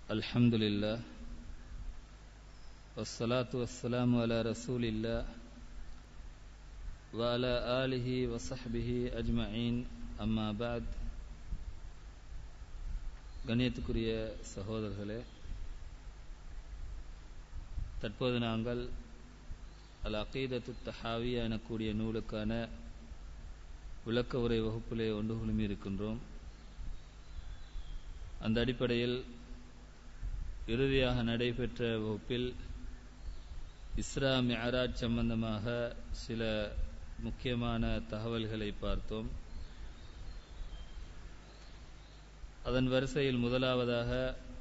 الحمد لله والصلاة والسلام على رسول الله وعلى آله وصحبه أجمعين أما بعد கண்ணியத்துக்குரிய சகோதரர்களே தற்போது நாங்கள் அல் அகீதத்து தஹாவியா எனக்கூடிய நூலுக்கான விளக்க உரை வகுப்பிலே ஒன்று குழுமி இருக்கின்றோம் அந்த அடிப்படையில் இறுதியாக நடைபெற்ற வகுப்பில் இஸ்ரா மியராஜ் சம்பந்தமாக சில முக்கியமான தகவல்களை பார்த்தோம் அதன் வரிசையில் முதலாவதாக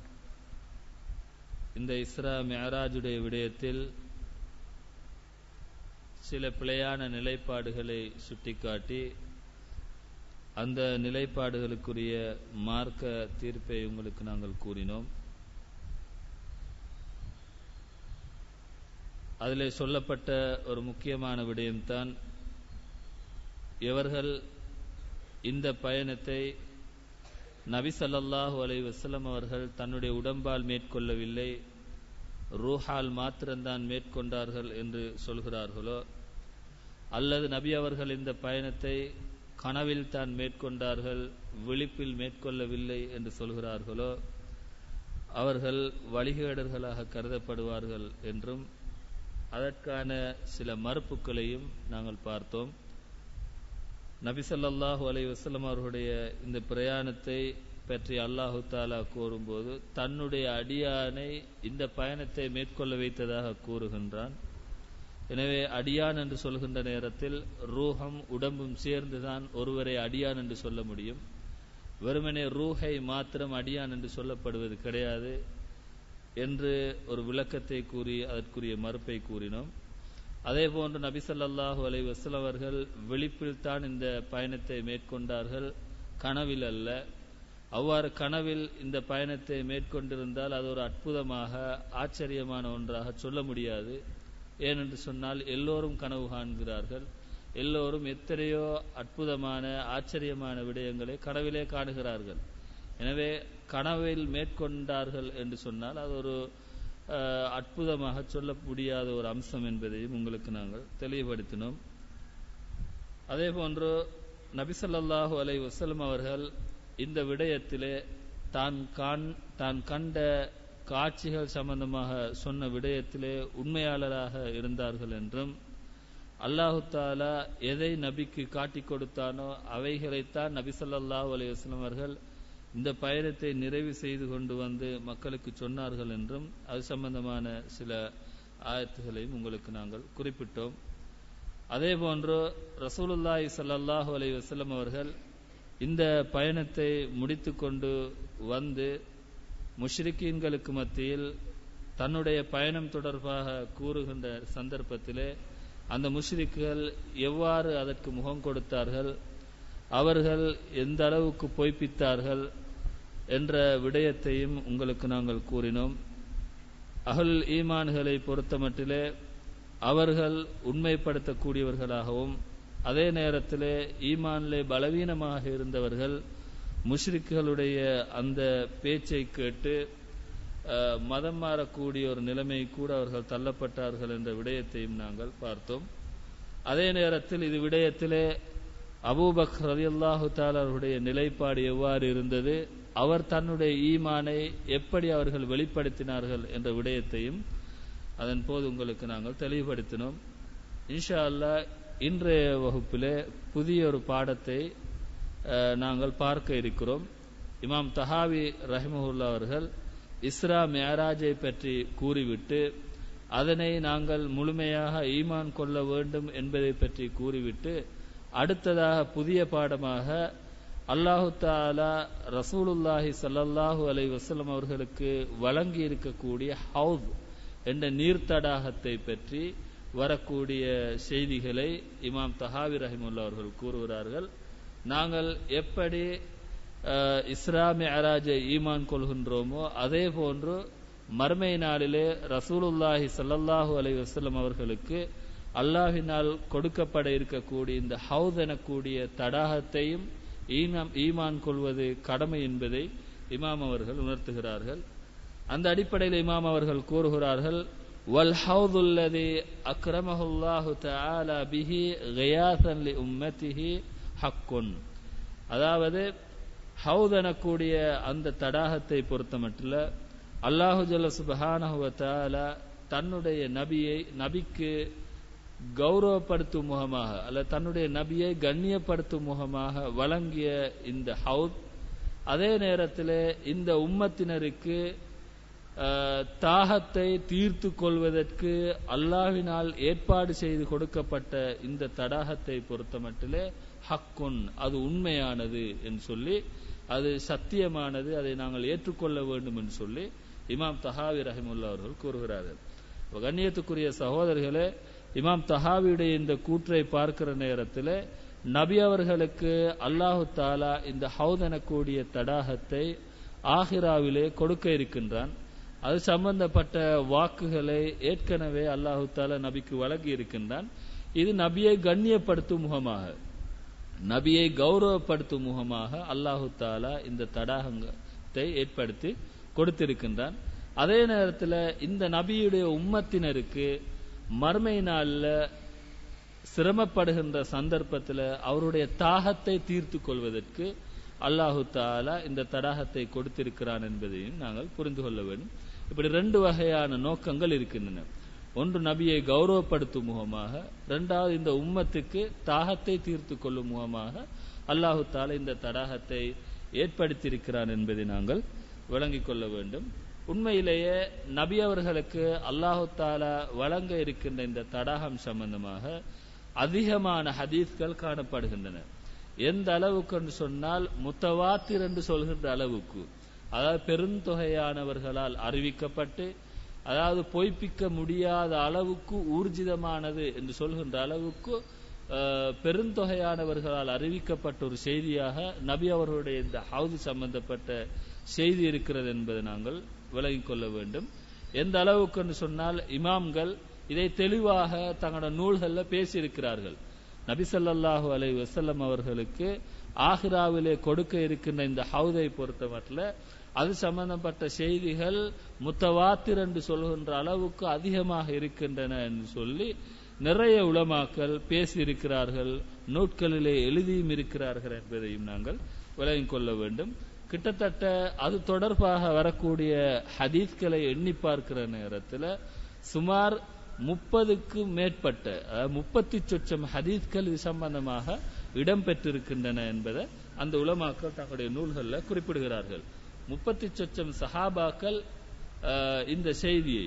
இந்த இஸ்ரா மியராஜுடைய விடயத்தில் சில பிழையான நிலைப்பாடுகளை சுட்டிக்காட்டி அந்த நிலைப்பாடுகளுக்குரிய மார்க்க தீர்ப்பை உங்களுக்கு நாங்கள் கூறினோம் அதில் சொல்லப்பட்ட ஒரு முக்கியமான விடயம்தான் எவர்கள் இந்த பயணத்தை நபி சல்லாஹூ அலை வசலம் அவர்கள் தன்னுடைய உடம்பால் மேற்கொள்ளவில்லை ரூஹால் மாத்திரம்தான் மேற்கொண்டார்கள் என்று சொல்கிறார்களோ அல்லது நபி அவர்கள் இந்த பயணத்தை கனவில் தான் மேற்கொண்டார்கள் விழிப்பில் மேற்கொள்ளவில்லை என்று சொல்கிறார்களோ அவர்கள் வழிகேடர்களாக கருதப்படுவார்கள் என்றும் அதற்கான சில மறுப்புகளையும் நாங்கள் பார்த்தோம் நபி சொல்லாஹு அலை வசலம் அவர்களுடைய இந்த பிரயாணத்தை பற்றி அல்லாஹு தாலா கூறும்போது தன்னுடைய அடியானை இந்த பயணத்தை மேற்கொள்ள வைத்ததாக கூறுகின்றான் எனவே அடியான் என்று சொல்கின்ற நேரத்தில் ரூஹம் உடம்பும் சேர்ந்துதான் ஒருவரை அடியான் என்று சொல்ல முடியும் வெறுமனே ரூஹை மாத்திரம் அடியான் என்று சொல்லப்படுவது கிடையாது என்று ஒரு விளக்கத்தை கூறி அதற்குரிய மறுப்பை கூறினோம் அதே போன்று நபி சொல்லாஹு அலை வசலம் அவர்கள் விழிப்பில் தான் இந்த பயணத்தை மேற்கொண்டார்கள் கனவில் அல்ல அவ்வாறு கனவில் இந்த பயணத்தை மேற்கொண்டிருந்தால் அது ஒரு அற்புதமாக ஆச்சரியமான ஒன்றாக சொல்ல முடியாது ஏனென்று சொன்னால் எல்லோரும் கனவு காண்கிறார்கள் எல்லோரும் எத்தனையோ அற்புதமான ஆச்சரியமான விடயங்களை கனவிலே காணுகிறார்கள் எனவே கனவில் மேற்கொண்டார்கள் என்று சொன்னால் அது ஒரு அற்புதமாக சொல்ல முடியாத ஒரு அம்சம் என்பதையும் உங்களுக்கு நாங்கள் தெளிவுபடுத்தினோம் அதே போன்று நபிசல்லாஹு அலை வசலம் அவர்கள் இந்த விடயத்திலே தான் கான் தான் கண்ட காட்சிகள் சம்பந்தமாக சொன்ன விடயத்திலே உண்மையாளராக இருந்தார்கள் என்றும் அல்லாஹு தாலா எதை நபிக்கு காட்டி கொடுத்தானோ அவைகளைத்தான் நபி சொல்லாஹு அலி வஸ்லம் அவர்கள் இந்த பயணத்தை நிறைவு செய்து கொண்டு வந்து மக்களுக்கு சொன்னார்கள் என்றும் அது சம்பந்தமான சில ஆயத்துகளையும் உங்களுக்கு நாங்கள் குறிப்பிட்டோம் அதே போன்று ரசூலுல்லாஹி சல்லாஹூ அலி வசலம் அவர்கள் இந்த பயணத்தை முடித்து கொண்டு வந்து முஷ்ரிக்கீன்களுக்கு மத்தியில் தன்னுடைய பயணம் தொடர்பாக கூறுகின்ற சந்தர்ப்பத்திலே அந்த முஷ்ரிக்குகள் எவ்வாறு அதற்கு முகம் கொடுத்தார்கள் அவர்கள் எந்த அளவுக்கு பொய்ப்பித்தார்கள் என்ற விடயத்தையும் உங்களுக்கு நாங்கள் கூறினோம் அகல் ஈமான்களை பொறுத்தமட்டிலே அவர்கள் உண்மைப்படுத்தக்கூடியவர்களாகவும் அதே நேரத்திலே ஈமானிலே பலவீனமாக இருந்தவர்கள் முஷ்ரிக்குகளுடைய அந்த பேச்சை கேட்டு மதம் மாறக்கூடிய ஒரு நிலைமை கூட அவர்கள் தள்ளப்பட்டார்கள் என்ற விடயத்தையும் நாங்கள் பார்த்தோம் அதே நேரத்தில் இது விடயத்திலே அபூபக் ரவி அல்லாஹு தாலருடைய நிலைப்பாடு எவ்வாறு இருந்தது அவர் தன்னுடைய ஈமானை எப்படி அவர்கள் வெளிப்படுத்தினார்கள் என்ற விடயத்தையும் அதன் போது உங்களுக்கு நாங்கள் தெளிவுபடுத்தினோம் இன்ஷா அல்லா இன்றைய வகுப்பிலே புதிய ஒரு பாடத்தை நாங்கள் பார்க்க இருக்கிறோம் இமாம் தஹாவி ரஹிமஹுல்லா அவர்கள் இஸ்ரா மேராஜை பற்றி கூறிவிட்டு அதனை நாங்கள் முழுமையாக ஈமான் கொள்ள வேண்டும் என்பதை பற்றி கூறிவிட்டு அடுத்ததாக புதிய பாடமாக அல்லாஹு தாலா ரசூலுல்லாஹி சல்லல்லாஹு அலை வசலம் அவர்களுக்கு வழங்கி இருக்கக்கூடிய ஹவுத் என்ற நீர்த்தடாகத்தை பற்றி வரக்கூடிய செய்திகளை இமாம் தஹாவி ரஹிமுல்லா அவர்கள் கூறுகிறார்கள் நாங்கள் எப்படி இஸ்லாமிய அராஜை ஈமான் கொள்கின்றோமோ அதே போன்று மர்மை நாளிலே ரசூலுல்லாஹி சல்லல்லாஹு அலை வசலம் அவர்களுக்கு அல்லாஹினால் கொடுக்கப்பட இருக்கக்கூடிய இந்த ஹவுத் எனக்கூடிய தடாகத்தையும் ஈமான் ஈமான் கொள்வது கடமை என்பதை இமாம் அவர்கள் உணர்த்துகிறார்கள் அந்த அடிப்படையில் இமாம் அவர்கள் கூறுகிறார்கள் வல் ஹவுதுல்லதி அக்ரமஹுல்லாஹு தஆலா பிஹி கியாசன் லி உம்மத்திஹி ஹக்குன் அதாவது ஹவுத் எனக்கூடிய அந்த தடாகத்தை பொறுத்தமட்டில் அல்லாஹு ஜல்ல சுபஹானஹு வ தஆலா தன்னுடைய நபியை நபிக்கு கௌரவப்படுத்தும் முகமாக அல்ல தன்னுடைய நபியை கண்ணியப்படுத்தும் முகமாக வழங்கிய இந்த ஹவுத் அதே நேரத்தில் இந்த உம்மத்தினருக்கு தாகத்தை தீர்த்து கொள்வதற்கு அல்லாஹ்வினால் ஏற்பாடு செய்து கொடுக்கப்பட்ட இந்த தடாகத்தை பொறுத்தமட்டிலே ஹக்குன் அது உண்மையானது என்று சொல்லி அது சத்தியமானது அதை நாங்கள் ஏற்றுக்கொள்ள வேண்டும் என்று சொல்லி இமாம் தஹாவி ரஹிமுல்லா அவர்கள் கூறுகிறார்கள் கண்ணியத்துக்குரிய சகோதரர்களே இமாம் தஹாவியுடைய இந்த கூற்றை பார்க்கிற நேரத்தில் நபி அவர்களுக்கு அல்லாஹு தாலா இந்த ஹவுத் எனக்கூடிய தடாகத்தை ஆஹிராவிலே கொடுக்க இருக்கின்றான் அது சம்பந்தப்பட்ட வாக்குகளை ஏற்கனவே அல்லாஹு தாலா நபிக்கு வழங்கி இருக்கின்றான் இது நபியை கண்ணியப்படுத்தும் முகமாக நபியை கௌரவப்படுத்தும் முகமாக அல்லாஹு தாலா இந்த தடாகத்தை ஏற்படுத்தி கொடுத்திருக்கின்றான் அதே நேரத்தில் இந்த நபியுடைய உம்மத்தினருக்கு மர்மை நாளில் சிரமப்படுகின்ற சந்தர்ப்பத்தில் அவருடைய தாகத்தை தீர்த்து கொள்வதற்கு அல்லாஹு தாலா இந்த தடாகத்தை கொடுத்திருக்கிறான் என்பதையும் நாங்கள் புரிந்து கொள்ள வேண்டும் இப்படி ரெண்டு வகையான நோக்கங்கள் இருக்கின்றன ஒன்று நபியை கௌரவப்படுத்தும் முகமாக இரண்டாவது இந்த உம்மத்துக்கு தாகத்தை தீர்த்து கொள்ளும் முகமாக அல்லாஹு தாலா இந்த தடாகத்தை ஏற்படுத்தியிருக்கிறான் என்பதை நாங்கள் விளங்கிக் கொள்ள வேண்டும் உண்மையிலேயே நபி அவர்களுக்கு அல்லாஹு தாலா வழங்க இருக்கின்ற இந்த தடாகம் சம்பந்தமாக அதிகமான ஹதீஸ்கள் காணப்படுகின்றன எந்த அளவுக்கு என்று சொன்னால் முத்தவாத்திர் என்று சொல்கின்ற அளவுக்கு அதாவது பெருந்தொகையானவர்களால் அறிவிக்கப்பட்டு அதாவது பொய்ப்பிக்க முடியாத அளவுக்கு ஊர்ஜிதமானது என்று சொல்கின்ற அளவுக்கு பெருந்தொகையானவர்களால் அறிவிக்கப்பட்ட ஒரு செய்தியாக நபி அவர்களுடைய இந்த ஹவுது சம்பந்தப்பட்ட செய்தி இருக்கிறது என்பதை நாங்கள் விலகிக் கொள்ள வேண்டும் எந்த அளவுக்கு என்று சொன்னால் இமாம்கள் இதை தெளிவாக தங்களோட நூல்களில் பேசியிருக்கிறார்கள் நபி ஸல்லல்லாஹு அலைஹி வஸல்லம் அவர்களுக்கு ஆஹிராவிலே கொடுக்க இருக்கின்ற இந்த ஹவுதை பொறுத்தமட்டில் அது சம்பந்தப்பட்ட செய்திகள் முத்தவாத்திர் என்று சொல்கின்ற அளவுக்கு அதிகமாக இருக்கின்றன என்று சொல்லி நிறைய உலமாக்கள் பேசியிருக்கிறார்கள் நூட்களிலே எழுதியும் இருக்கிறார்கள் என்பதையும் நாங்கள் விளங்கிக் கொள்ள வேண்டும் கிட்டத்தட்ட அது தொடர்பாக வரக்கூடிய ஹதீஸ்களை எண்ணி பார்க்கிற நேரத்தில் சுமார் முப்பதுக்கு மேற்பட்ட முப்பத்தி சொச்சம் ஹதீஸ்கள் இது சம்பந்தமாக இடம்பெற்றிருக்கின்றன என்பதை அந்த உலமாக்கள் தங்களுடைய நூல்களில் குறிப்பிடுகிறார்கள் முப்பத்தி சொச்சம் சஹாபாக்கள் இந்த செய்தியை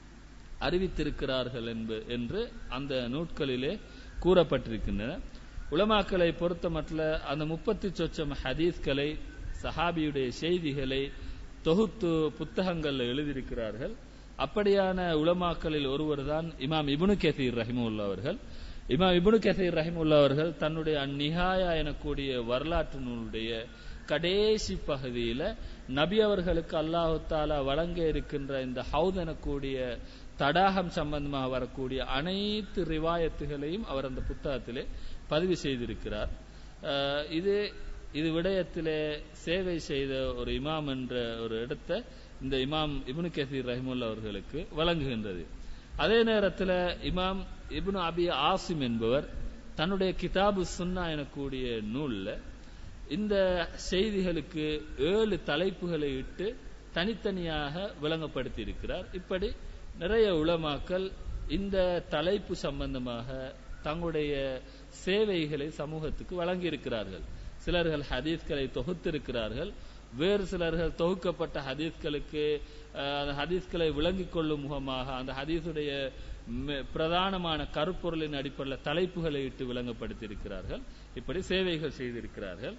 அறிவித்திருக்கிறார்கள் என்று அந்த நூட்களிலே கூறப்பட்டிருக்கின்றன உலமாக்களை பொறுத்த மட்டும் அந்த முப்பத்தி சொச்சம் ஹதீஸ்களை சஹாபியுடைய செய்திகளை தொகுத்து புத்தகங்கள்ல எழுதியிருக்கிறார்கள் அப்படியான உலமாக்களில் ஒருவர் தான் இமாம் இபுனு கசீர் ரஹிமுல்லா அவர்கள் இமாம் இபுனு கசீர் ரஹிமுல்லா அவர்கள் தன்னுடைய அந்நிகாயா எனக்கூடிய வரலாற்று நூலுடைய கடைசி பகுதியில நபி அவர்களுக்கு அல்லாஹு தாலா வழங்க இருக்கின்ற இந்த ஹவுத் எனக்கூடிய தடாகம் சம்பந்தமாக வரக்கூடிய அனைத்து ரிவாயத்துகளையும் அவர் அந்த புத்தகத்திலே பதிவு செய்திருக்கிறார் இது இது விடயத்திலே சேவை செய்த ஒரு இமாம் என்ற ஒரு இடத்தை இந்த இமாம் இப்னு கசீர் ரஹிமுல்லா அவர்களுக்கு வழங்குகின்றது அதே நேரத்தில் இமாம் இப்னு அபி ஆசிம் என்பவர் தன்னுடைய கிதாபு சுன்னா எனக்கூடிய நூலில் இந்த செய்திகளுக்கு ஏழு தலைப்புகளை இட்டு தனித்தனியாக விளங்கப்படுத்தி இருக்கிறார் இப்படி நிறைய உளமாக்கல் இந்த தலைப்பு சம்பந்தமாக தங்களுடைய சேவைகளை சமூகத்துக்கு வழங்கி இருக்கிறார்கள் சிலர்கள் ஹதீஸ்களை தொகுத்திருக்கிறார்கள் வேறு சிலர்கள் தொகுக்கப்பட்ட ஹதீஸ்களுக்கு அந்த ஹதீஸ்களை விளங்கிக் கொள்ளும் முகமாக அந்த ஹதீஸுடைய பிரதானமான கருப்பொருளின் அடிப்படையில் தலைப்புகளை இட்டு விளங்கப்படுத்தியிருக்கிறார்கள் இப்படி சேவைகள் செய்திருக்கிறார்கள்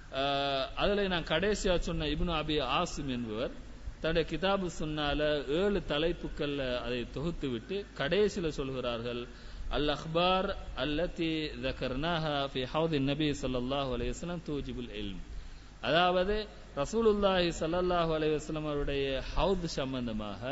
அதில் நான் கடைசியா சொன்ன இப்னு அபி ஆசிம் என்பவர் தன்னுடைய கிதாபு சொன்னால ஏழு தலைப்புகள்ல அதை தொகுத்து விட்டு கடைசியில சொல்கிறார்கள் அல் அஹ்பார் அல்லத்தி தக்கர்னாஹா ஃபி ஹவுதி நபி ஸல்லல்லாஹு அலைஹி வஸல்லம் தூஜிபுல் இல்ம் அதாவது ரசூலுல்லாஹி ஸல்லல்லாஹு அலைஹி வஸல்லம் அவருடைய ஹவுத் சம்பந்தமாக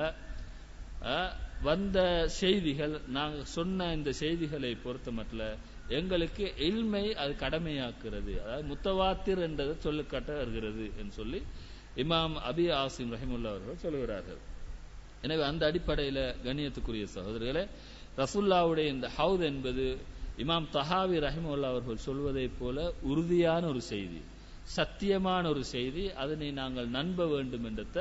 வந்த செய்திகள் நாங்கள் சொன்ன இந்த செய்திகளை பொறுத்த மட்டும் எங்களுக்கு இல்மை அது கடமையாக்குறது அதாவது முத்தவாத்திர் என்றதை சொல்லுக்காட்ட வருகிறது என்று சொல்லி இமாம் அபி ஆசிம் ரஹிமுல்லா அவர்கள் சொல்லுகிறார்கள் எனவே அந்த அடிப்படையில கண்ணியத்துக்குரிய சகோதரர்களே ரசுல்லாவுடைய இந்த ஹவுத் என்பது இமாம் தஹாவி ரஹிமுல்லா அவர்கள் சொல்வதைப் போல உறுதியான ஒரு செய்தி சத்தியமான ஒரு செய்தி அதனை நாங்கள் நம்ப வேண்டும் என்றத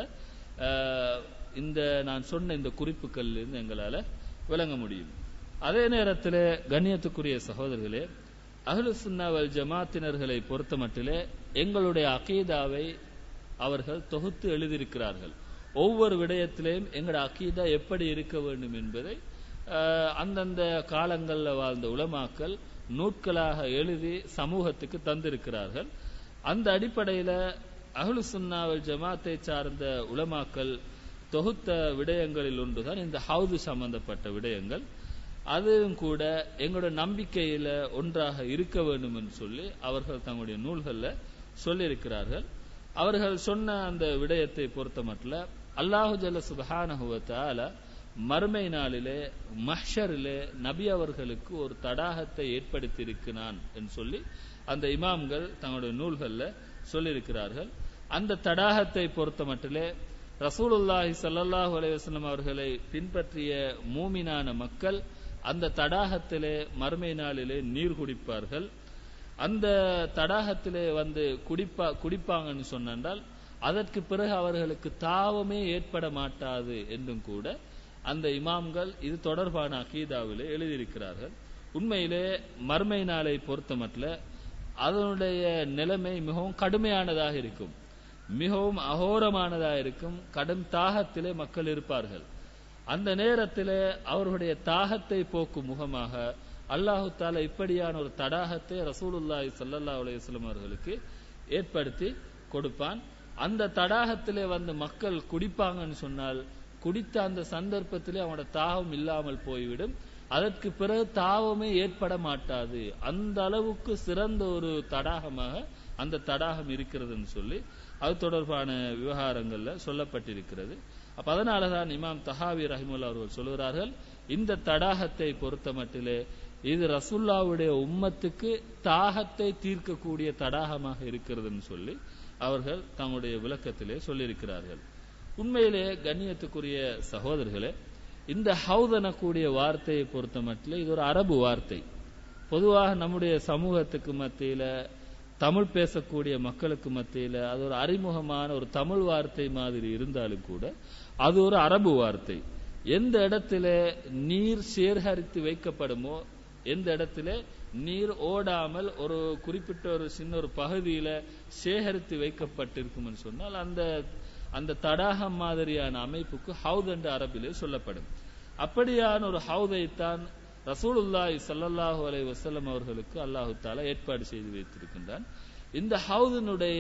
அஹ், இந்த நான் சொன்ன இந்த குறிப்புகளிலிருந்து எங்களால விளங்க முடியும் அதே நேரத்தில் கண்ணியத்துக்குரிய சகோதரர்களே அஹ்லு சுன்னா வல் ஜமாத்தினர்களை பொறுத்தமட்டிலே எங்களுடைய அகீதாவை அவர்கள் தொகுத்து எழுதியிருக்கிறார்கள் ஒவ்வொரு விடயத்திலேயும் எங்களோட அகீதா எப்படி இருக்க வேண்டும் என்பதை அஹ், அந்தந்த காலங்களில் வாழ்ந்த உலமாக்கள் நூட்களாக எழுதி சமூகத்துக்கு தந்திருக்கிறார்கள் அந்த அடிப்படையில அஹ்லு சுன்னாவல் ஜமாத்தை சார்ந்த உலமாக்கள் தொகுத்த விடயங்களில் ஒன்றுதான் இந்த ஹவுது சம்பந்தப்பட்ட விடயங்கள் அதுவும் கூட எங்களோட நம்பிக்கையில ஒன்றாக இருக்க வேண்டும் என்று சொல்லி அவர்கள் தங்களுடைய நூல்கள்ல சொல்லியிருக்கிறார்கள் அவர்கள் சொன்ன அந்த விடயத்தை பொறுத்த மட்டும் அல்லாஹு ஜல்ல சுபஹானஹு வ தஆலா மறுமை நாளிலே மஹ்ஷரிலே நபி அவர்களுக்கு ஒரு தடாகத்தை ஏற்படுத்தி இருக்கிறான் என்று சொல்லி அந்த இமாம்கள் தங்களுடைய நூல்கள்ல சொல்லியிருக்கிறார்கள் அந்த தடாகத்தை பொறுத்த மட்டிலே ரசூலுல்லாஹி ஸல்லல்லாஹு அலைஹி வஸல்லம் அவர்களை பின்பற்றிய மூமினான மக்கள் அந்த தடாகத்திலே மறுமை நாளிலே நீர் குடிப்பார்கள் அந்த தடாகத்திலே வந்து குடிப்பா குடிப்பாங்கன்னு சொன்னால் அதற்கு பிறகு அவர்களுக்கு தாவமே ஏற்பட மாட்டாது என்றும் கூட அந்த இமாம்கள் இது தொடர்பான அகீதாவிலே எழுதியிருக்கிறார்கள் உண்மையிலே மறுமை நாளை பொறுத்தமட்டில் அதனுடைய நிலைமை மிகவும் கடுமையானதாக இருக்கும் மிகவும் அகோரமானதாக இருக்கும் கடும் தாகத்திலே மக்கள் இருப்பார்கள் அந்த நேரத்திலே அவர்களுடைய தாகத்தை போக்கும் முகமாக அல்லாஹு தாலா இப்படியான ஒரு தடாகத்தை ரசூலுல்லாஹி ஸல்லல்லாஹு அலைஹி வஸல்லம் அவர்களுக்கு ஏற்படுத்தி கொடுப்பான் அந்த தடாகத்திலே வந்து மக்கள் குடிப்பாங்கன்னு சொன்னால் குடித்த அந்த சந்தர்ப்பத்திலே அவனோட தாகம் இல்லாமல் போய்விடும் அதற்கு பிறகு தாவமே ஏற்பட மாட்டாது அந்த அளவுக்கு சிறந்த ஒரு தடாகமாக அந்த தடாகம் இருக்கிறதுன்னு சொல்லி அது தொடர்பான விவகாரங்கள்ல சொல்லப்பட்டிருக்கிறது அப்ப அதனாலதான் இமாம் தஹாவி ரஹிமுல்லா அவர்கள் சொல்கிறார்கள் இந்த தடாகத்தை பொறுத்த மட்டிலே இது ரசுல்லாவுடைய உம்மத்துக்கு தாகத்தை தீர்க்கக்கூடிய தடாகமாக இருக்கிறதுன்னு சொல்லி அவர்கள் தங்களுடைய விளக்கத்திலே சொல்லியிருக்கிறார்கள் உண்மையிலே கண்ணியத்துக்குரிய சகோதரர்களே இந்த ஹவுதன கூடிய வார்த்தையை பொறுத்த மட்டில் இது ஒரு அரபு வார்த்தை பொதுவாக நம்முடைய சமூகத்துக்கு மத்தியில தமிழ் பேசக்கூடிய மக்களுக்கு மத்தியில அது ஒரு அறிமுகமான ஒரு தமிழ் வார்த்தை மாதிரி இருந்தாலும் கூட அது ஒரு அரபு வார்த்தை எந்த இடத்துல நீர் சேகரித்து வைக்கப்படுமோ எந்த இடத்துல நீர் ஓடாமல் ஒரு குறிப்பிட்ட ஒரு சின்ன ஒரு பகுதியில சேகரித்து வைக்கப்பட்டிருக்கும்னு சொன்னால் அந்த அந்த தடாகம் மாதிரியான அமைப்புக்கு ஹவுத் என்ற அரபிலே சொல்லப்படும் அப்படியான ஒரு ஹவுதைத்தான் ரசூலுல்லாஹி ஸல்லல்லாஹு அலைஹி வஸல்லம் அவர்களுக்கு அல்லாஹு தாலா ஏற்பாடு செய்து வைத்திருக்கின்றான் இந்த ஹவுதினுடைய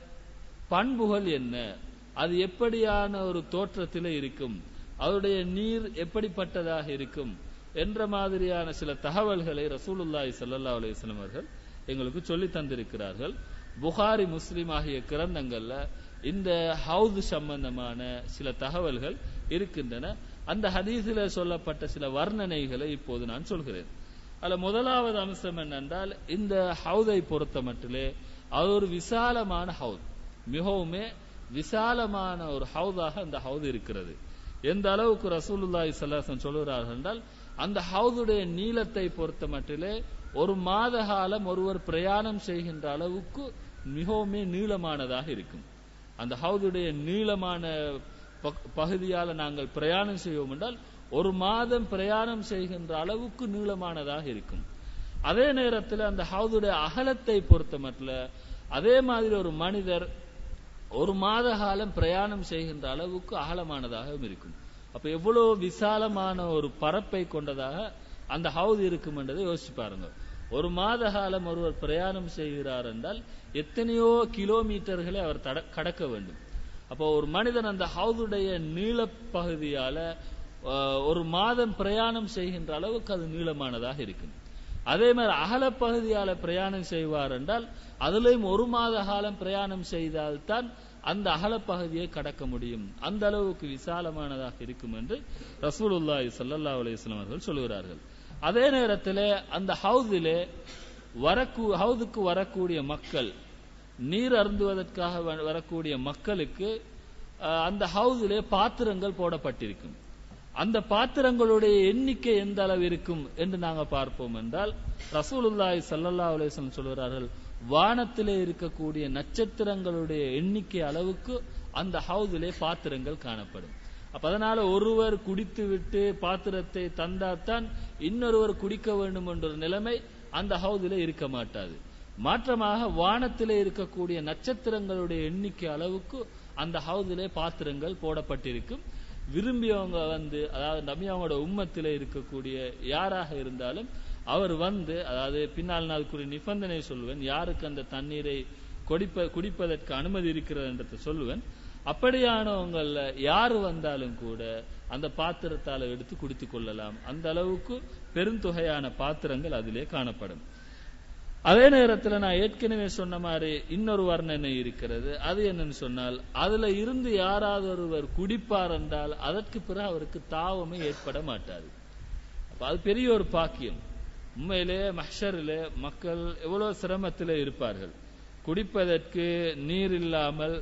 பண்புகள் என்ன அது எப்படியான ஒரு தோற்றத்தில் இருக்கும் அவருடைய நீர் எப்படிப்பட்டதாக இருக்கும் என்ற மாதிரியான சில தகவல்களை ரசூலுல்லாஹி ஸல்லல்லாஹு அலைஹி வஸல்லம் அவர்கள் எங்களுக்கு சொல்லி தந்திருக்கிறார்கள் புகாரி முஸ்லிம் ஆகிய கிரந்தங்கள்ல இந்த ஹவுது சம்பந்தமான சில தகவல்கள் இருக்கின்றன அந்த ஹதீஸில் சொல்லப்பட்ட சில வர்ணனைகளை இப்போது நான் சொல்கிறேன் அதுல முதலாவது அம்சம் என்னென்றால் இந்த ஹவுதை பொறுத்த மட்டிலே அது ஒரு விசாலமான ஹவுத் மிகவுமே விசாலமான ஒரு ஹவுதாக அந்த ஹவுது இருக்கிறது எந்த அளவுக்கு ரசூலுல்லாஹி ஸல்லல்லாஹு சொல்லுகிறார்கள் என்றால் அந்த ஹவுதுடைய நீளத்தை பொறுத்த மட்டிலே ஒரு மாத காலம் ஒருவர் பிரயாணம் செய்கின்ற அளவுக்கு மிகவுமே நீளமானதாக இருக்கும் அந்த ஹவுதுடைய நீளமான பகுதியால நாங்கள் பிரயாணம் செய்வோம் என்றால் ஒரு மாதம் பிரயாணம் செய்கின்ற அளவுக்கு நீளமானதாக இருக்கும் அதே நேரத்தில் அந்த ஹவுதுடைய அகலத்தை பொறுத்த மட்டும் அதே மாதிரி ஒரு மனிதர் ஒரு மாத காலம் பிரயாணம் செய்கின்ற அளவுக்கு அகலமானதாகவும் இருக்கும் அப்ப எவ்வளவு விசாலமான ஒரு பரப்பை கொண்டதாக அந்த ஹவுது இருக்கும் என்றதை யோசிச்சு பாருங்க ஒரு மாத காலம் ஒருவர் பிரயாணம் செய்கிறார் என்றால் எத்தனையோ கிலோமீட்டர்களை அவர் கடக்க வேண்டும் அப்போ ஒரு மனிதன் அந்த ஹவுதுடைய நீளப்பகுதியால ஒரு மாதம் பிரயாணம் செய்கின்ற அளவுக்கு அது நீளமானதாக இருக்கும் அதே மாதிரி அகலப்பகுதியால பிரயாணம் செய்வார் என்றால் அதிலையும் ஒரு மாத காலம் பிரயாணம் செய்தால்தான் அந்த அகலப்பகுதியை கடக்க முடியும் அந்த அளவுக்கு விசாலமானதாக இருக்கும் என்று ரசூலுல்லாஹி ஸல்லல்லாஹு அலைஹி வஸல்லம் அவர்கள் சொல்கிறார்கள் அதே நேரத்தில் அந்த ஹவுதிலே வரக்கூ ஹவுதுக்கு வரக்கூடிய மக்கள் நீர் அருந்துவதற்காக வ- வரக்கூடிய மக்களுக்கு அஹ், அந்த ஹவுஸிலே பாத்திரங்கள் போடப்பட்டிருக்கும் அந்த பாத்திரங்களுடைய எண்ணிக்கை எந்த அளவு இருக்கும் என்று நாங்க பார்ப்போம் என்றால் ரசூலுல்லாஹி ஸல்லல்லாஹு அலைஹி வஸல்லம் சொல்கிறார்கள் வானத்திலே இருக்கக்கூடிய நட்சத்திரங்களுடைய எண்ணிக்கை அளவுக்கு அந்த ஹவுஸிலே பாத்திரங்கள் காணப்படும் அப்ப அதனால ஒருவர் குடித்து விட்டு பாத்திரத்தை தந்தாத்தான் இன்னொருவர் குடிக்க வேண்டும் என்ற ஒரு நிலைமை அந்த ஹவுஸிலே இருக்க மாட்டாது மாற்றமாக வானத்திலே இருக்கக்கூடிய நட்சத்திரங்களுடைய எண்ணிக்கை அளவுக்கு அந்த ஹவுஸிலே பாத்திரங்கள் போடப்பட்டிருக்கும் விரும்பியவங்க வந்து அதாவது நபி அவங்களோட உம்மத்திலே இருக்கக்கூடிய யாராக இருந்தாலும் அவர் வந்து அதாவது பின்னால் நான் அதுக்குரிய நிபந்தனை சொல்லுவேன் யாருக்கு அந்த தண்ணீரை குடிப்ப குடிப்பதற்கு அனுமதி இருக்கிறது என்றதை சொல்லுவேன் அப்படியானவங்கள யாரு வந்தாலும் கூட அந்த பாத்திரத்தால எடுத்து குடித்துக் கொள்ளலாம் அந்த அளவுக்கு பெருந்தொகையான பாத்திரங்கள் அதிலே காணப்படும் அதே நேரத்துல நான் ஏற்கனவே சொன்ன மாதிரி இன்னொரு வர்ணனை இருக்கிறது அது என்னன்னு சொன்னால் அதுல இருந்து யாராவது ஒருவர் குடிப்பார் என்றால் அதற்கு பிறகு அவருக்கு தாவமே ஏற்பட மாட்டாது அப்ப அது பெரிய ஒரு பாக்கியம் உண்மையிலே மஹ்ஷரிலே மக்கள் எவ்வளவு சிரமத்திலே இருப்பார்கள் குடிப்பதற்கு நீர் இல்லாமல்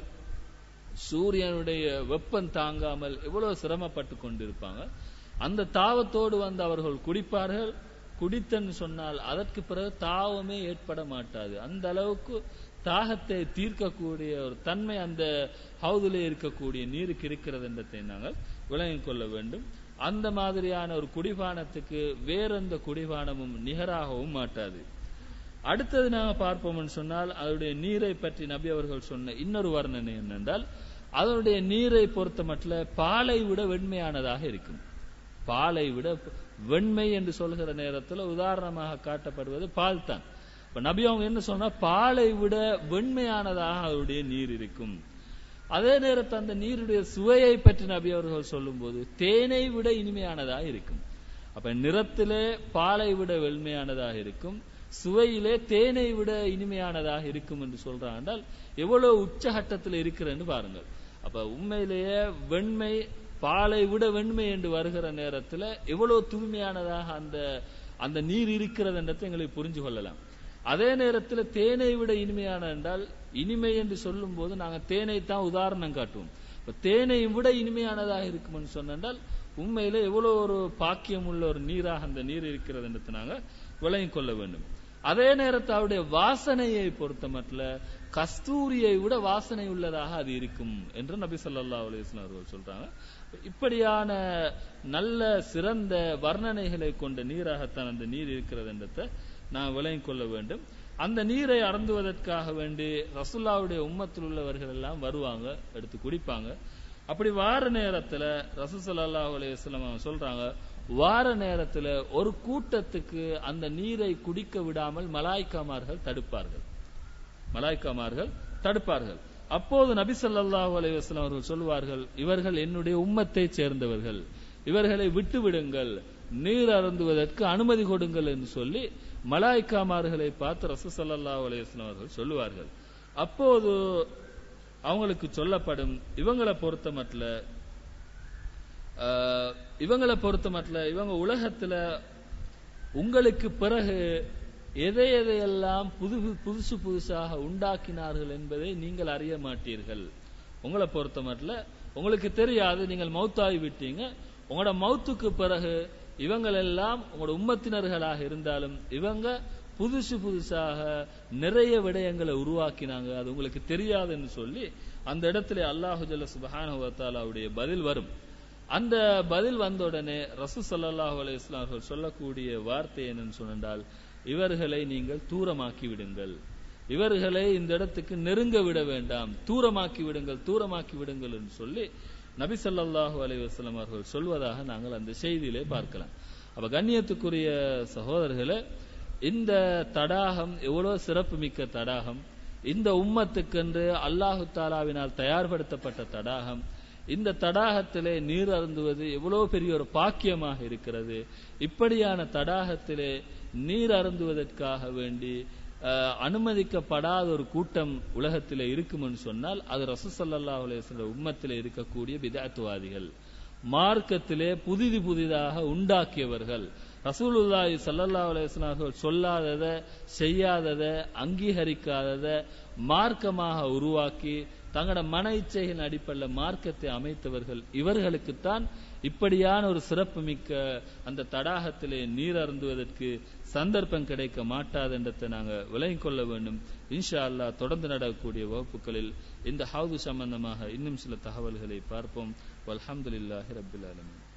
சூரியனுடைய வெப்பம் தாங்காமல் எவ்வளவு சிரமப்பட்டு கொண்டிருப்பாங்க அந்த தாவத்தோடு வந்து அவர்கள் குடிப்பார்கள் குடித்தன்னு சொன்னால் அதற்கு பிறகு தாவமே ஏற்பட மாட்டாது அந்த அளவுக்கு தாகத்தை தீர்க்கக்கூடிய ஒரு தன்மை அந்த ஹவுதிலே இருக்கக்கூடிய நீருக்கு இருக்கிறது என்றதை நாங்கள் விளங்கிக் கொள்ள வேண்டும் அந்த மாதிரியான ஒரு குடிபானத்துக்கு வேறெந்த குடிபானமும் நிகராகவும் மாட்டாது அடுத்தது நாங்க பார்ப்போம்னு சொன்னால் அதனுடைய நீரை பற்றி நபி அவர்கள் சொன்ன இன்னொரு வர்ணனை என்னென்றால் அதனுடைய நீரை பொறுத்த மட்டும் பாலை விட வெண்மையானதாக இருக்கும் பாலை விட வெண்மை என்று சொல்கிற நேரத்தில் உதாரணமாக காட்டப்படுவது பால் தான் இப்ப நபி அவங்க என்ன சொன்னா பாலை விட வெண்மையானதாக அதனுடைய நீர் இருக்கும் அதே நேரத்தில் அந்த நீருடைய சுவையை பற்றி நபி அவர்கள் சொல்லும்போது தேனை விட இனிமையானதாக இருக்கும் அப்ப நிறத்திலே பாலை விட வெண்மையானதாக இருக்கும் சுவையிலே தேனை விட இனிமையானதாக இருக்கும் என்று சொல்றாங்க என்றால் எவ்வளவு உச்சகட்டத்தில் இருக்கிறன்னு பாருங்கள் அப்ப உண்மையிலேயே வெண்மை பாலை விட வெண்மை என்று வருகிற நேரத்துல எவ்வளவு தூய்மையானதாக அந்த அந்த நீர் இருக்கிறது என்றதை எங்களுக்கு புரிஞ்சு கொள்ளலாம் அதே நேரத்தில் தேனை விட இனிமையான என்றால் இனிமை என்று சொல்லும் போது நாங்க தேனை தான் உதாரணம் காட்டுவோம் இப்ப தேனையும் விட இனிமையானதாக இருக்கும்னு சொன்னால் உண்மையில எவ்வளவு ஒரு பாக்கியம் உள்ள ஒரு நீராக அந்த நீர் இருக்கிறது என்று நாங்க விளங்கிக் கொள்ள வேண்டும் அதே நேரத்தில் அவருடைய வாசனையை பொறுத்த மட்டும் கஸ்தூரியை விட வாசனை உள்ளதாக அது இருக்கும் என்று நபி ஸல்லல்லாஹு அலைஹி வஸல்லம் அவர்கள் சொல்றாங்க இப்படியான நல்ல சிறந்த வர்ணனைகளை கொண்ட நீராகத்தான் அந்த நீர் இருக்கிறது என்றதை நான் விளங்கிக் கொள்ள வேண்டும் அந்த நீரை அருந்துவதற்காக வேண்டி ரசுல்லாவுடைய உம்மத்தில் உள்ளவர்கள் எல்லாம் வருவாங்க எடுத்து குடிப்பாங்க அப்படி வார நேரத்துல ரசூல் ஸல்லல்லாஹு அலைஹி வஸல்லம் அவங்க சொல்றாங்க வார நேரத்துல ஒரு கூட்டத்துக்கு அந்த நீரை குடிக்க விடாமல் மலாய்க்காமார்கள் தடுப்பார்கள் மலாய்க்காமார்கள் தடுப்பார்கள் அப்போது நபி ஸல்லல்லாஹு அலைஹி வஸல்லம் அவர்கள் சொல்வார்கள் இவர்கள் என்னுடைய உம்மத்தை சேர்ந்தவர்கள் இவர்களை விட்டு விடுங்கள் நீர் அருந்துவதற்கு அனுமதி கொடுங்கள் என்று சொல்லி மலாய்க்காமார்களை பார்த்து ரசூல் ஸல்லல்லாஹு அலைஹி வஸல்லம் அவர்கள் சொல்லுவார்கள் அப்போது அவங்களுக்கு சொல்லப்படும் இவங்களை பொறுத்த மட்டும் இவங்களை பொறுத்த மட்டும் இவங்க உலகத்துல உங்களுக்கு பிறகு எதை எதையெல்லாம் புது புதுசு புதுசாக உண்டாக்கினார்கள் என்பதை நீங்கள் அறிய மாட்டீர்கள் உங்களை பொறுத்த மட்டும் உங்களுக்கு தெரியாது நீங்கள் மௌத்தாகி விட்டீங்க உங்களோட மௌத்துக்கு பிறகு இவங்களெல்லாம் உங்களோட உம்மத்தினர்களாக இருந்தாலும் இவங்க புதுசு புதுசாக நிறைய விடயங்களை உருவாக்கினாங்க அது உங்களுக்கு தெரியாதுன்னு சொல்லி அந்த இடத்துல அல்லாஹு ஜல்ல சுபஹானுடைய பதில் வரும் அந்த பதில் வந்த உடனே ரசூ சல்லாஹூ அலையாம் அவர்கள் சொல்லக்கூடிய வார்த்தை என்னன்னு சொன்னால் இவர்களை நீங்கள் தூரமாக்கி விடுங்கள் இவர்களை இந்த இடத்துக்கு நெருங்க விட வேண்டாம் தூரமாக்கி விடுங்கள் தூரமாக்கி விடுங்கள் என்று சொல்லி நபி ஸல்லல்லாஹு அலைஹி வஸல்லம் அவர்கள் சொல்வதாக நாங்கள் அந்த செய்தியிலே பார்க்கலாம் அப்ப கண்ணியத்துக்குரிய சகோதரர்களே இந்த தடாகம் எவ்வளவு சிறப்பு மிக்க தடாகம் இந்த உம்மத்துக்கென்று அல்லாஹு தாலாவினால் தயார்படுத்தப்பட்ட தடாகம் இந்த தடாகத்திலே நீர் அருந்துவது எவ்வளவு பெரிய ஒரு பாக்கியமாக இருக்கிறது இப்படியான தடாகத்திலே நீர் அருந்துவதற்காக வேண்டி அஹ், அனுமதிக்கப்படாத ஒரு கூட்டம் உலகத்திலே இருக்கும்னு சொன்னால் அது ரசூசல்லா அலைய உம்மத்திலே இருக்கக்கூடிய பிதாத்துவாதிகள் மார்க்கத்திலே புதிது புதிதாக உண்டாக்கியவர்கள் ரசூலுல்லாஹி ஸல்லல்லாஹு அலைஹி வஸல்லம் அவர்கள் சொல்லாதத செய்யாதத அங்கீகரிக்காதத மார்க்கமாக உருவாக்கி தங்களோட மன இச்சைகளின் அடிப்படையில் மார்க்கத்தை அமைத்தவர்கள் இவர்களுக்குத்தான் இப்படியான ஒரு சிறப்பு மிக்க அந்த தடாகத்திலே நீர் அருந்துவதற்கு சந்தர்ப்பம் கிடைக்க மாட்டாது என்றதை நாங்கள் விளங்கிக் கொள்ள வேண்டும் இன்ஷா அல்லாஹ் தொடர்ந்து நடக்கக்கூடிய வகுப்புகளில் இந்த ஹவுது சம்பந்தமாக இன்னும் சில தகவல்களை பார்ப்போம் வல்ஹம்துலில்லாஹி ரப்பில் ஆலமீன்